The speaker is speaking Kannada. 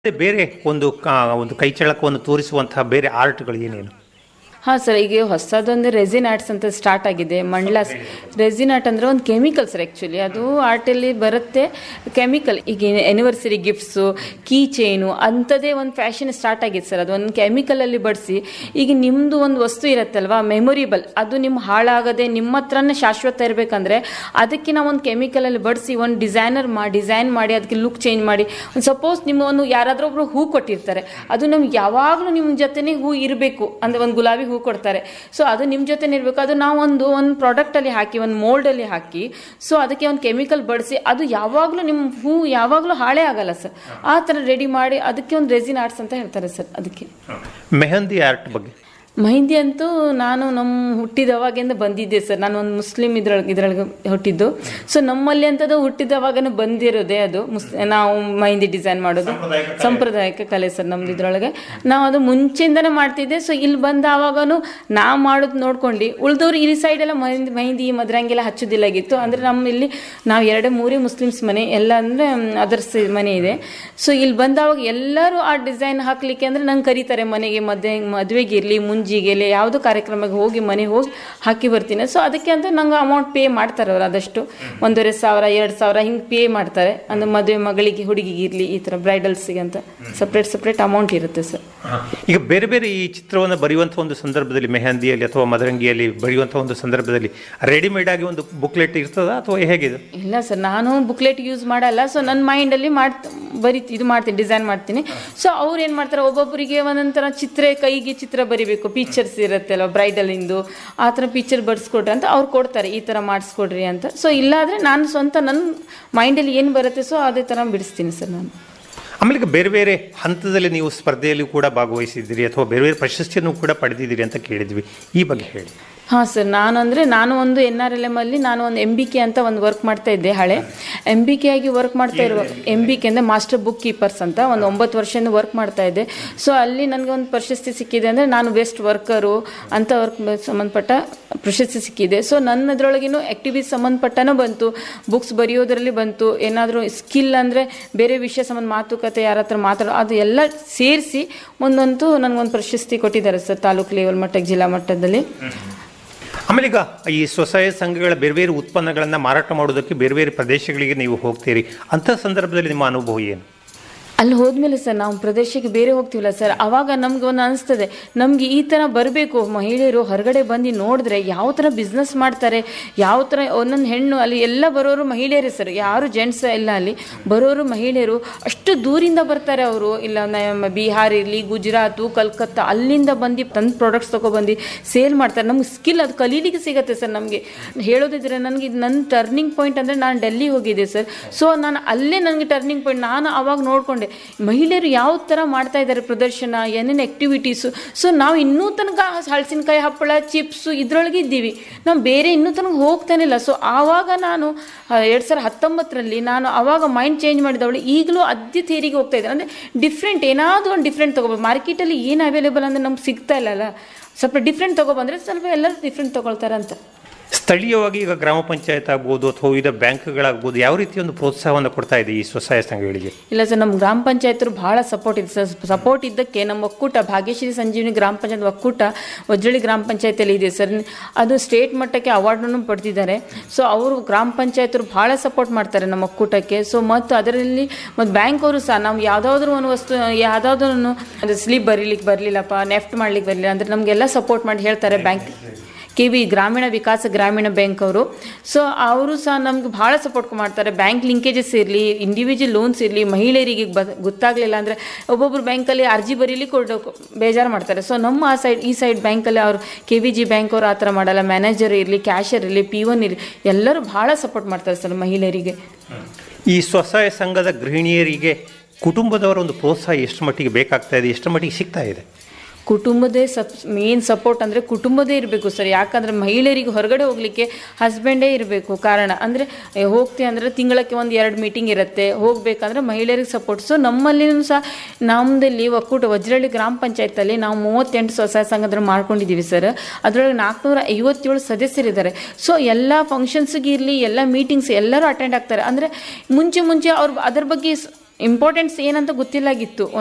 ಮತ್ತೆ ಬೇರೆ ಒಂದು ಕಾ- ಒಂದು ಕೈ ಚಳಕವನ್ನು ತೋರಿಸುವಂತಹ ಬೇರೆ ಆರ್ಟ್ಗಳು ಏನೇನು ಹಾಂ ಸರ್ ಈಗ ಹೊಸದೊಂದು ರೆಸಿನ್ ಆರ್ಟ್ಸ್ ಅಂತ ಸ್ಟಾರ್ಟ್ ಆಗಿದೆ ಮಂಡ್ಲ ರೆಸಿನ್ ಆರ್ಟ್ ಅಂದರೆ ಒಂದು ಕೆಮಿಕಲ್ ಸರ್ ಆ್ಯಕ್ಚುಲಿ ಅದು ಆರ್ಟಲ್ಲಿ ಬರುತ್ತೆ ಕೆಮಿಕಲ್ ಈಗ ಎನಿವರ್ಸರಿ ಗಿಫ್ಟ್ಸು ಕೀ ಚೈನು ಅಂಥದ್ದೇ ಒಂದು ಫ್ಯಾಷನ್ ಸ್ಟಾರ್ಟ್ ಆಗಿದೆ ಸರ್ ಅದು ಒಂದು ಕೆಮಿಕಲಲ್ಲಿ ಬಡಿಸಿ ಈಗ ನಿಮ್ಮದು ಒಂದು ವಸ್ತು ಇರುತ್ತಲ್ವಾ ಮೆಮೊರಿಬಲ್ ಅದು ನಿಮ್ಮ ಹಾಳಾಗದೆ ನಿಮ್ಮ ಹತ್ರನೇ ಶಾಶ್ವತ ಇರಬೇಕಂದ್ರೆ ಅದಕ್ಕೆ ನಾವು ಒಂದು ಕೆಮಿಕಲಲ್ಲಿ ಬಡಿಸಿ ಒಂದು ಡಿಸೈನರ್ ಮಾಡಿ ಡಿಸೈನ್ ಮಾಡಿ ಅದಕ್ಕೆ ಲುಕ್ ಚೇಂಜ್ ಮಾಡಿ ಒಂದು ಸಪೋಸ್ ನಿಮ್ಮ ಒಂದು ಯಾರಾದರೂ ಒಬ್ರು ಹೂ ಕೊಟ್ಟಿರ್ತಾರೆ ಅದು ನಮ್ಗೆ ಯಾವಾಗಲೂ ನಿಮ್ಮ ಜೊತೆನೇ ಹೂ ಇರಬೇಕು ಅಂದರೆ ಒಂದು ಗುಲಾಬಿ ಹೂ ಕೊಡ್ತಾರೆ ಸೊ ಅದು ನಿಮ್ಮ ಜೊತೆನೇ ಇರಬೇಕು ಅದು ನಾವು ಒಂದು ಒಂದು ಪ್ರಾಡಕ್ಟಲ್ಲಿ ಹಾಕಿ ಒಂದು ಮೋಲ್ಡಲ್ಲಿ ಹಾಕಿ ಸೊ ಅದಕ್ಕೆ ಒಂದು ಕೆಮಿಕಲ್ ಬಡಿಸಿ ಅದು ಯಾವಾಗಲೂ ನಿಮ್ಮ ಹೂ ಯಾವಾಗಲೂ ಹಾಳೇ ಆಗಲ್ಲ ಸರ್ ಆ ಥರ ರೆಡಿ ಮಾಡಿ ಅದಕ್ಕೆ ಒಂದು ರೆಸಿನ್ ಆರ್ಟ್ಸ್ ಅಂತ ಹೇಳ್ತಾರೆ ಸರ್ ಅದಕ್ಕೆ ಮೆಹಂದಿ ಆರ್ಟ್ ಬಗ್ಗೆ ಮೆಹಂದಿ ಅಂತೂ ನಾನು ನಮ್ಮ ಹುಟ್ಟಿದವಾಗಿಂದ ಬಂದಿದ್ದೆ ಸರ್ ನಾನು ಒಂದು ಮುಸ್ಲಿಂ ಇದ್ರೊಳಗೆ ಇದ್ರೊಳಗೆ ಹುಟ್ಟಿದ್ದು ಸೊ ನಮ್ಮಲ್ಲಿ ಅಂತದ್ದು ಹುಟ್ಟಿದವಾಗನೇ ಬಂದಿರೋದೇ ಅದು ಮುಸ್ ನಾವು ಮೆಹಂದಿ ಡಿಸೈನ್ ಮಾಡೋದು ಸಾಂಪ್ರದಾಯಿಕ ಕಲೆ ಸರ್ ನಮ್ದು ಇದ್ರೊಳಗೆ ನಾವು ಅದು ಮುಂಚೆಯಿಂದನೇ ಮಾಡ್ತಿದ್ದೆ ಸೊ ಇಲ್ಲಿ ಬಂದ ಆವಾಗನು ನಾ ಮಾಡೋದು ನೋಡ್ಕೊಂಡು ಉಳ್ದವ್ರು ಈ ಸೈಡ್ ಎಲ್ಲ ಮೆಹಂದಿ ಮೆಹಂದಿ ಮದ್ರಂಗಿ ಎಲ್ಲ ಹಚ್ಚೋದಿಲ್ಲಾಗಿತ್ತು ಅಂದರೆ ನಮ್ಮ ಇಲ್ಲಿ ನಾವು ಎರಡೇ ಮೂರೇ ಮುಸ್ಲಿಮ್ಸ್ ಮನೆ ಎಲ್ಲ ಅಂದರೆ ಅದರ್ಸ್ ಮನೆ ಇದೆ ಸೊ ಇಲ್ಲಿ ಬಂದವಾಗ ಎಲ್ಲರೂ ಆ ಡಿಸೈನ್ ಹಾಕ್ಲಿಕ್ಕೆ ಅಂದರೆ ನಂಗೆ ಕರೀತಾರೆ ಮನೆಗೆ ಮದುವೆ ಮದುವೆಗೆ ಇರಲಿ ಮುಂಜಿಗೆಲೆ ಯಾವುದೋ ಕಾರ್ಯಕ್ರಮಕ್ಕೆ ಹೋಗಿ ಮನೆಗೆ ಹೋಗಿ ಹಾಕಿ ಬರ್ತೀನಿ ಸೊ ಅದಕ್ಕೆ ಅಂತ ನಂಗೆ ಅಮೌಂಟ್ ಪೇ ಮಾಡ್ತಾರೆ ಅವ್ರು ಆದಷ್ಟು ಒಂದೂವರೆ ಸಾವಿರ ಎರಡು ಸಾವಿರ ಹಿಂಗೆ ಪೇ ಮಾಡ್ತಾರೆ ಅಂದ್ರೆ ಮದುವೆ ಮಗಳಿಗೆ ಹುಡುಗಿಗೆ ಇರಲಿ ಈ ಥರ ಬ್ರೈಡಲ್ಸಿಗೆ ಅಂತ ಸಪ್ರೇಟ್ ಸಪ್ರೇಟ್ ಅಮೌಂಟ್ ಇರುತ್ತೆ ಸರ್ ಈಗ ಬೇರೆ ಬೇರೆ ಈ ಚಿತ್ರವನ್ನು ಬರೆಯುವಂಥ ಒಂದು ಸಂದರ್ಭದಲ್ಲಿ ಮೆಹಂದಿಯಲ್ಲಿ ಅಥವಾ ಮದರಂಗಿಯಲ್ಲಿ ಬರೆಯುವಂಥ ಒಂದು ಸಂದರ್ಭದಲ್ಲಿ ರೆಡಿಮೇಡ್ ಆಗಿ ಒಂದು ಬುಕ್ಲೆಟ್ ಇರ್ತದಾ ಅಥವಾ ಹೇಗಿದೆ ಇಲ್ಲ ಸರ್ ನಾನು ಬುಕ್ಲೆಟ್ ಯೂಸ್ ಮಾಡಲ್ಲ ಸೊ ನನ್ನ ಮೈಂಡಲ್ಲಿ ಮಾಡ್ ಬರಿ ಇದು ಮಾಡ್ತೀನಿ ಡಿಸೈನ್ ಮಾಡ್ತೀನಿ ಸೊ ಅವ್ರು ಏನು ಮಾಡ್ತಾರೆ ಒಬ್ಬೊಬ್ಬರಿಗೆ ಒಂದೊಂಥರ ಚಿತ್ರ ಕೈಗೆ ಚಿತ್ರ ಬರಿಬೇಕು ಪಿಕ್ಚರ್ಸ್ ಇರುತ್ತೆ ಅಲ್ವ ಬ್ರೈಡಲಿಂದು ಆ ಥರ ಪಿಕ್ಚರ್ ಬರೆಸ್ಕೊಡ್ರಿ ಅಂತ ಅವ್ರು ಕೊಡ್ತಾರೆ ಈ ಥರ ಮಾಡಿಸ್ಕೊಡ್ರಿ ಅಂತ ಸೊ ಇಲ್ಲಾದರೆ ನಾನು ಸ್ವಂತ ನನ್ನ ಮೈಂಡಲ್ಲಿ ಏನು ಬರುತ್ತೆ ಸೊ ಅದೇ ಥರ ಬಿಡಿಸ್ತೀನಿ ಸರ್ ನಾನು ಆಮೇಲೆ ಈಗ ಬೇರೆ ಬೇರೆ ಹಂತದಲ್ಲಿ ನೀವು ಸ್ಪರ್ಧೆಯಲ್ಲಿ ಕೂಡ ಭಾಗವಹಿಸಿದ್ದೀರಿ ಅಥವಾ ಬೇರೆ ಬೇರೆ ಪ್ರಶಸ್ತಿಯನ್ನು ಕೂಡ ಪಡೆದಿದ್ದೀರಿ ಅಂತ ಕೇಳಿದ್ವಿ ಈ ಬಗ್ಗೆ ಹೇಳಿ ಹಾಂ ಸರ್ ನಾನು ಅಂದರೆ ನಾನು ಒಂದು ಎನ್ ಆರ್ ಎಲ್ ಎಮ್ ಅಲ್ಲಿ ನಾನು ಒಂದು ಎಮ್ ಬಿ ಕೆ ಅಂತ ಒಂದು ವರ್ಕ್ ಮಾಡ್ತಾ ಇದ್ದೆ ಹಳೆ ಎಮ್ ಬಿ ಕೆ ಆಗಿ ವರ್ಕ್ ಮಾಡ್ತಾ ಇರುವ ಎಮ್ ಬಿ ಕೆ ಅಂದರೆ ಮಾಸ್ಟರ್ ಬುಕ್ ಕೀಪರ್ಸ್ ಅಂತ ಒಂದು ಒಂಬತ್ತು ವರ್ಷದಿಂದ ವರ್ಕ್ ಮಾಡ್ತಾ ಇದ್ದೆ ಸೊ ಅಲ್ಲಿ ನನಗೆ ಒಂದು ಪ್ರಶಸ್ತಿ ಸಿಕ್ಕಿದೆ ಅಂದರೆ ನಾನು ಬೆಸ್ಟ್ ವರ್ಕರು ಅಂತ ವರ್ಕ್ ಸಂಬಂಧಪಟ್ಟ ಪ್ರಶಸ್ತಿ ಸಿಕ್ಕಿದೆ ಸೊ ನನ್ನ ಅದರೊಳಗೇನು ಆ್ಯಕ್ಟಿವಿಟಿ ಸಂಬಂಧಪಟ್ಟನೂ ಬಂತು ಬುಕ್ಸ್ ಬರೆಯೋದ್ರಲ್ಲಿ ಬಂತು ಏನಾದರೂ ಸ್ಕಿಲ್ ಅಂದರೆ ಬೇರೆ ವಿಷಯ ಸಂಬಂಧ ಮಾತುಕತೆ ಯಾರ ಹತ್ರ ಮಾತಾಡೋ ಅದು ಎಲ್ಲ ಸೇರಿಸಿ ಒಂದಂತೂ ನನಗೊಂದು ಪ್ರಶಸ್ತಿ ಕೊಟ್ಟಿದ್ದಾರೆ ಸರ್ ತಾಲೂಕು ಲೆವೆಲ್ ಮಟ್ಟಕ್ಕೆ ಜಿಲ್ಲಾ ಮಟ್ಟದಲ್ಲಿ ಆಮೇಲೆ ಈಗ ಈ ಸ್ವಸಹಾಯ ಸಂಘಗಳ ಬೇರೆ ಬೇರೆ ಉತ್ಪನ್ನಗಳನ್ನು ಮಾರಾಟ ಮಾಡೋದಕ್ಕೆ ಬೇರೆ ಬೇರೆ ಪ್ರದೇಶಗಳಿಗೆ ನೀವು ಹೋಗ್ತೀರಿ ಅಂಥ ಸಂದರ್ಭದಲ್ಲಿ ನಿಮ್ಮ ಅನುಭವ ಏನು ಅಲ್ಲಿ ಹೋದ್ಮೇಲೆ ಸರ್ ನಾವು ಪ್ರದೇಶಕ್ಕೆ ಬೇರೆ ಹೋಗ್ತೀವಲ್ಲ ಸರ್ ಅವಾಗ ನಮ್ಗೆ ಒಂದು ಅನಿಸ್ತದೆ ನಮಗೆ ಈ ಥರ ಬರಬೇಕು ಮಹಿಳೆಯರು ಹೊರಗಡೆ ಬಂದು ನೋಡಿದ್ರೆ ಯಾವ ಥರ ಬಿಸ್ನೆಸ್ ಮಾಡ್ತಾರೆ ಯಾವ ಥರ ಒಂದೊಂದು ಹೆಣ್ಣು ಅಲ್ಲಿ ಎಲ್ಲ ಬರೋರು ಮಹಿಳೆಯರೇ ಸರ್ ಯಾರು ಜೆಂಟ್ಸ್ ಇಲ್ಲ ಅಲ್ಲಿ ಬರೋರು ಮಹಿಳೆಯರು ಅಷ್ಟು ದೂರಿಂದ ಬರ್ತಾರೆ ಅವರು ಇಲ್ಲ ನಮ್ಮ ಬಿಹಾರ್ ಇರಲಿ ಗುಜರಾತು ಕಲ್ಕತ್ತಾ ಅಲ್ಲಿಂದ ಬಂದು ತಂದು ಪ್ರಾಡಕ್ಟ್ಸ್ ತೊಗೊಬಂದು ಸೇಲ್ ಮಾಡ್ತಾರೆ ನಮ್ಗೆ ಸ್ಕಿಲ್ ಅದು ಕಲೀಲಿಕ್ಕೆ ಸಿಗುತ್ತೆ ಸರ್ ನಮಗೆ ಹೇಳೋದಿದ್ರೆ ನನಗೆ ಇದು ನನ್ನ ಟರ್ನಿಂಗ್ ಪಾಯಿಂಟ್ ಅಂದರೆ ನಾನು ಡೆಲ್ಲಿ ಹೋಗಿದ್ದೆ ಸರ್ ಸೊ ನಾನು ಅಲ್ಲೇ ನನಗೆ ಟರ್ನಿಂಗ್ ಪಾಯಿಂಟ್ ನಾನು ಅವಾಗ ನೋಡಿಕೊಂಡೆ ಮಹಿಳೆಯರು ಯಾವ ಥರ ಮಾಡ್ತಾ ಇದ್ದಾರೆ ಪ್ರದರ್ಶನ ಏನೇನು ಆ್ಯಕ್ಟಿವಿಟೀಸು ಸೊ ನಾವು ಇನ್ನೂ ತನಕ ಹಲಸಿನಕಾಯಿ ಹಪ್ಪಳ ಚಿಪ್ಸು ಇದ್ರೊಳಗೆ ಇದ್ದೀವಿ ನಾವು ಬೇರೆ ಇನ್ನೂ ತನಕ ಹೋಗ್ತಾನೆ ಇಲ್ಲ ಸೊ ಆವಾಗ ನಾನು ಎರಡು ಸಾವಿರದ ಹತ್ತೊಂಬತ್ತರಲ್ಲಿ ನಾನು ಆವಾಗ ಮೈಂಡ್ ಚೇಂಜ್ ಮಾಡಿದವಳು ಈಗಲೂ ಅದೇ ಥೇರಿಗೆ ಹೋಗ್ತಾ ಇದ್ದಾರೆ ಅಂದರೆ ಡಿಫ್ರೆಂಟ್ ಏನಾದರೂ ಒಂದು ಡಿಫ್ರೆಂಟ್ ತೊಗೋಬೋದು ಮಾರ್ಕೆಟಲ್ಲಿ ಏನು ಅವೈಲೇಬಲ್ ಅಂದರೆ ನಮ್ಗೆ ಸಿಗ್ತಾ ಇಲ್ಲಲ್ಲ ಸ್ವಲ್ಪ ಡಿಫ್ರೆಂಟ್ ತೊಗೊಬಂದರೆ ಸ್ವಲ್ಪ ಎಲ್ಲರೂ ಡಿಫ್ರೆಂಟ್ ತೊಗೊಳ್ತಾರೆ ಅಂತ ಸ್ಥಳೀಯವಾಗಿ ಈಗ ಗ್ರಾಮ ಪಂಚಾಯತ್ ಆಗ್ಬೋದು ಅಥವಾ ವಿವಿಧ ಬ್ಯಾಂಕ್ಗಳಾಗ್ಬೋದು ಯಾವ ರೀತಿ ಒಂದು ಪ್ರೋತ್ಸಾಹವನ್ನು ಕೊಡ್ತಾ ಇದೆ ಈ ಸ್ವಸಹಾಯ ಸಂಘಗಳಿಗೆ ಇಲ್ಲ ಸರ್ ನಮ್ಮ ಗ್ರಾಮ ಪಂಚಾಯತರು ಭಾಳ ಸಪೋರ್ಟ್ ಇದೆ ಸರ್ ಸಪೋರ್ಟ್ ಇದ್ದಕ್ಕೆ ನಮ್ಮ ಒಕ್ಕೂಟ ಭಾಗ್ಯಶ್ರೀ ಸಂಜೀವಿನಿ ಗ್ರಾಮ ಪಂಚಾಯತ್ ಒಕ್ಕೂಟ ವಜ್ರಳ್ಳಿ ಗ್ರಾಮ ಪಂಚಾಯತಿಯಲ್ಲಿ ಇದೆ ಸರ್ ಅದು ಸ್ಟೇಟ್ ಮಟ್ಟಕ್ಕೆ ಅವಾರ್ಡನ್ನು ಪಡೆದಿದ್ದಾರೆ ಸೊ ಅವರು ಗ್ರಾಮ ಪಂಚಾಯತರು ಭಾಳ ಸಪೋರ್ಟ್ ಮಾಡ್ತಾರೆ ನಮ್ಮ ಒಕ್ಕೂಟಕ್ಕೆ ಸೊ ಮತ್ತು ಅದರಲ್ಲಿ ಮತ್ತು ಬ್ಯಾಂಕ್ ಅವರು ಸಹ ನಾವು ಯಾವುದಾದ್ರೂ ಒಂದು ವಸ್ತು ಯಾವುದಾದ್ರೂ ಅದು ಸ್ಲೀಪ್ ಬರೀಲಿಕ್ಕೆ ಬರಲಿಲ್ಲಪ್ಪ ನೆಫ್ಟ್ ಮಾಡ್ಲಿಕ್ಕೆ ಬರಲಿಲ್ಲ ಅಂದರೆ ನಮಗೆಲ್ಲ ಸಪೋರ್ಟ್ ಮಾಡಿ ಹೇಳ್ತಾರೆ ಬ್ಯಾಂಕ್ ಕೆ ವಿ ಗ್ರಾಮೀಣ ವಿಕಾಸ ಗ್ರಾಮೀಣ ಬ್ಯಾಂಕ್ ಅವರು ಸೊ ಅವರು ಸಹ ನಮ್ಗೆ ಭಾಳ ಸಪೋರ್ಟ್ ಮಾಡ್ತಾರೆ ಬ್ಯಾಂಕ್ ಲಿಂಕೇಜಸ್ ಇರಲಿ ಇಂಡಿವಿಜುವಲ್ ಲೋನ್ಸ್ ಇರಲಿ ಮಹಿಳೆಯರಿಗೆ ಬ ಗೊತ್ತಾಗಲಿಲ್ಲ ಅಂದರೆ ಒಬ್ಬೊಬ್ರು ಬ್ಯಾಂಕಲ್ಲಿ ಅರ್ಜಿ ಬರೀಲಿ ಕೊಡು ಬೇಜಾರು ಮಾಡ್ತಾರೆ ಸೊ ನಮ್ಮ ಆ ಸೈಡ್ ಈ ಸೈಡ್ ಬ್ಯಾಂಕಲ್ಲಿ ಅವರು ಕೆ ವಿ ಜಿ ಬ್ಯಾಂಕ್ ಅವರು ಆ ಥರ ಮಾಡಲ್ಲ ಮ್ಯಾನೇಜರ್ ಇರಲಿ ಕ್ಯಾಶರ್ ಇರಲಿ ಪಿ ಒನ್ ಇರಲಿ ಎಲ್ಲರೂ ಭಾಳ ಸಪೋರ್ಟ್ ಮಾಡ್ತಾರೆ ಸರ್ ಮಹಿಳೆಯರಿಗೆ ಈ ಸ್ವಸಹಾಯ ಸಂಘದ ಗೃಹಿಣಿಯರಿಗೆ ಕುಟುಂಬದವರ ಒಂದು ಪ್ರೋತ್ಸಾಹ ಎಷ್ಟು ಮಟ್ಟಿಗೆ ಬೇಕಾಗ್ತಾ ಇದೆ ಎಷ್ಟು ಮಟ್ಟಿಗೆ ಸಿಗ್ತಾ ಇದೆ ಕುಟುಂಬದೇ ಸಪ್ ಮೇನ್ ಸಪೋರ್ಟ್ ಅಂದರೆ ಕುಟುಂಬದೇ ಇರಬೇಕು ಸರ್ ಯಾಕಂದರೆ ಮಹಿಳೆಯರಿಗೆ ಹೊರಗಡೆ ಹೋಗಲಿಕ್ಕೆ ಹಸ್ಬೆಂಡೇ ಇರಬೇಕು ಕಾರಣ ಅಂದರೆ ಹೋಗ್ತೀವಿ ಅಂದರೆ ತಿಂಗಳಕ್ಕೆ ಒಂದು ಎರಡು ಮೀಟಿಂಗ್ ಇರುತ್ತೆ ಹೋಗಬೇಕಂದ್ರೆ ಮಹಿಳೆಯರಿಗೆ ಸಪೋರ್ಟ್ ಸೊ ನಮ್ಮಲ್ಲಿನೂ ಸಹ ನಮ್ಮದಲ್ಲಿ ಒಕ್ಕೂಟ ವಜ್ರಹಳ್ಳಿ ಗ್ರಾಮ ಪಂಚಾಯತಲ್ಲಿ ನಾವು ಮೂವತ್ತೆಂಟು ಸ್ವಸಹಾಯ ಸಂಘದಲ್ಲಿ ಮಾಡ್ಕೊಂಡಿದ್ದೀವಿ ಸರ್ ಅದರೊಳಗೆ ನಾಲ್ಕುನೂರ ಐವತ್ತೇಳು ಸದಸ್ಯರಿದ್ದಾರೆ ಸೊ ಎಲ್ಲ ಫಂಕ್ಷನ್ಸ್ಗೆ ಇರಲಿ ಎಲ್ಲ ಮೀಟಿಂಗ್ಸ್ ಎಲ್ಲರೂ ಅಟೆಂಡ್ ಆಗ್ತಾರೆ ಅಂದರೆ ಮುಂಚೆ ಮುಂಚೆ ಅವ್ರು ಅದ್ರ ಬಗ್ಗೆ ಸ್- ಇಂಪಾರ್ಟೆನ್ಸ್ ಏನಂತ ಗೊತ್ತಿಲ್ಲಾಗಿತ್ತು